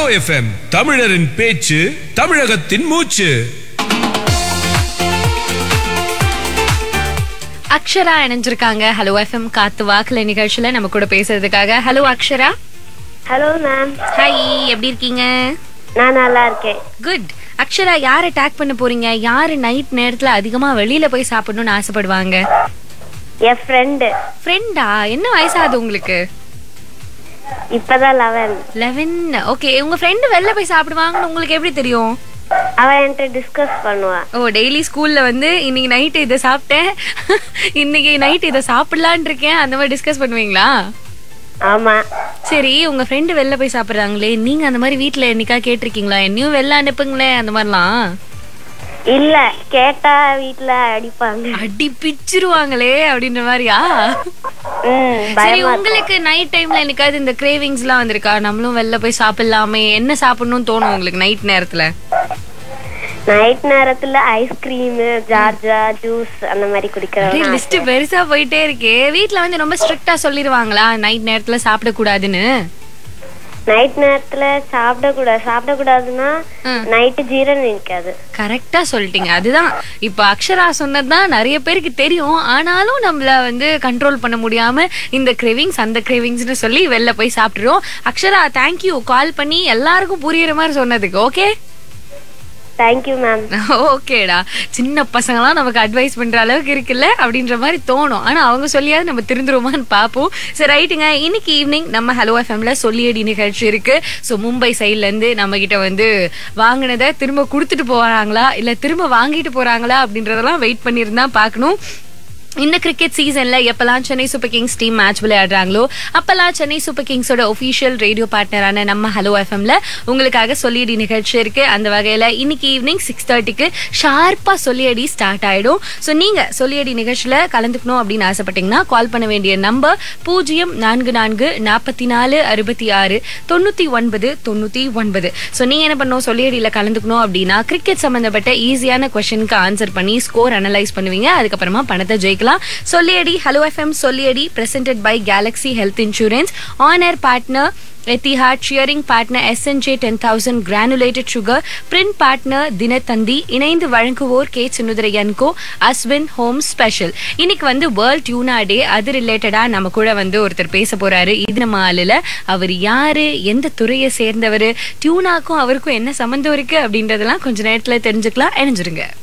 Hello FM தமிழரின் பேச்சு தமிழகத்தின் மூச்சு அக்ஷரா இணைஞ்சிருக்காங்க ஹலோ எஃப்எம் காத்து வாக்குல நிகழ்ச்சியில நம்ம கூட பேசுறதுக்காக hello Akshara hello ma'am hi எப்படி இருக்கீங்க நான் நல்லா இருக்கேன் குட் அக்ஷரா யாரை டேக் பண்ண போறீங்க யாரு நைட் நேரத்துல அதிகமா வெளியில போய் சாப்பிடணும்னு ஆசைப்படுவாங்க என் ஃப்ரெண்டு ஃப்ரெண்டா என்ன வயசாகுது உங்களுக்கு இப்பதான் லெவன் லெவன் ஓகே உங்க ஃப்ரெண்டு வெளில போய் சாப்பிடுவாங்கன்னு உங்களுக்கு எப்படி தெரியும் அவ என்கிட்ட டிஸ்கஸ் பண்ணுவா ஓ டெய்லி ஸ்கூல்ல வந்து இன்னைக்கு நைட்டு இதை சாப்பிட்டேன் இன்னைக்கு நைட் இதை சாப்பிடலான் இருக்கேன் அந்த மாதிரி டிஸ்கஸ் பண்ணுவீங்களா ஆமா சரி உங்க ஃப்ரெண்டு வெளில போய் சாப்பிடுறாங்களே நீங்க அந்த மாதிரி வீட்ல என்னைக்கா கேட்டிருக்கீங்களா என்னையும் வெளில அனுப்புங்களே அந்த மாதிரிலாம் இல்ல கேட்டா வீட்ல அடிப்பாங்க அடி பிச்சிருவாங்களே அப்படின்ற மாதிரியா ம் சரி பயமா இருக்கும். உங்களுக்கு நைட் டைம்ல என்னைக்காவது இந்த கிரேவிங்ஸ் எல்லாம் வந்திருக்கா நம்மளும் வெளில போய் சாப்பிடலாமே என்ன சாப்பிடணும்னு தோணும் உங்களுக்கு நைட் நேரத்துல நைட் நேரத்துல ஐஸ்கிரீம் ஜார்ஜா ஜூஸ் அந்த மாதிரி குடிக்கிறோம் லிஸ்ட் பெருசா போயிட்டே இருக்கே வீட்ல வந்து ரொம்ப ஸ்ட்ரிக்ட்டா சொல்லிடுவாங்களா நைட் நேரத்துல சாப்பிடக்கூடாதுன்னு நைட் நேரத்துல சாப்பிடக்கூடாது சாப்பிடக்கூடாதுன்னா ம். நைட்டு ஜீரணம் நிற்காது கரெக்டா சொல்லிட்டீங்க அதுதான் இப்ப அக்ஷரா சொன்னதுதான் நிறைய பேருக்கு தெரியும் ஆனாலும் நம்மள வந்து கண்ட்ரோல் பண்ண முடியாம இந்த கிரேவிங்ஸ் அந்த கிரேவிங்ஸ்னு சொல்லி வெளில போய் சாப்பிட்டுருவோம் அக்ஷரா தேங்க்யூ கால் பண்ணி எல்லாருக்கும் புரியுற மாதிரி சொன்னதுக்கு ஓகே தேங்க்யூ மேம் ஓகேடா சின்ன பசங்களாம் நமக்கு அட்வைஸ் பண்ற அளவுக்கு இருக்குல்ல அப்படின்ற மாதிரி தோணும் ஆனா அவங்க சொல்லியாவது நம்ம திருந்துருவோமான்னு பார்ப்போம் சரி ரைட்டுங்க இன்னைக்கு ஈவினிங் நம்ம ஹலோ எஃப்எம்ல சொல்லியடி நிகழ்ச்சி இருக்கு ஸோ மும்பை சைட்ல இருந்து நம்ம கிட்ட வந்து வாங்கினதை திரும்ப கொடுத்துட்டு போறாங்களா இல்ல திரும்ப வாங்கிட்டு போறாங்களா அப்படின்றதெல்லாம் வெயிட் பண்ணியிருந்தா பார்க்கணும் இந்த கிரிக்கெட் சீசன்ல எப்பெல்லாம் Chennai super kings team match விளையாடுறாங்களோ அப்பெல்லாம் சென்னை சூப்பர் கிங்ஸோட ஒஃபிஷியல் ரேடியோ பார்ட்னரான நம்ம ஹலோ எஃப்எம்ல உங்களுக்காக சொல்லியடி நிகழ்ச்சி இருக்கு அந்த வகையில இன்னைக்கு ஈவினிங் சிக்ஸ் தேர்ட்டிக்கு ஷார்ப்பா சொல்லியடி ஸ்டார்ட் ஆயிடும் ஸோ நீங்க சொல்லியடி நிகழ்ச்சியில கலந்துக்கணும் அப்படின்னு ஆசைப்பட்டீங்கன்னா கால் பண்ண வேண்டிய நம்பர் பூஜ்ஜியம் நான்கு நான்கு நாற்பத்தி நாலு அறுபத்தி ஆறு தொண்ணூத்தி ஒன்பது தொண்ணூத்தி ஒன்பது ஸோ நீங்க என்ன பண்ணணும் சொல்லியடியில கலந்துக்கணும் அப்படின்னா கிரிக்கெட் சம்பந்தப்பட்ட ஈஸியான கொஸ்டினுக்கு ஆன்சர் பண்ணி ஸ்கோர் அனலைஸ் பண்ணுவீங்க அதுக்கப்புறமா பணத்தை ஜெயிக்கலாம் சொல்லியடி ஹலோ எஃப்எம் சொல்லியடி presented by Galaxy health insurance on air partner Etihad sharing partner SNJ ten thousand granulated sugar print partner Dinathanthi இணைந்து வழங்குவோர் கே சின்னுதுரையன்கோ அஸ்வின் ஹோம் ஸ்பெஷல் இன்னைக்கு வந்து வேர்ல்ட் டியூனா டே அது ரிலேட்டடா நம்ம கூட வந்து ஒருத்தர் பேச போறாரு இது நம்ம ஆளுல அவர் யாரு எந்த துறையை சேர்ந்தவர் டியூனாக்கும் அவருக்கும் என்ன சம்மந்தம் இருக்கு அப்படின்றதெல்லாம் கொஞ்ச நேரத்துல தெரிஞ்சுக்கலாம் இணைஞ்சிருங்க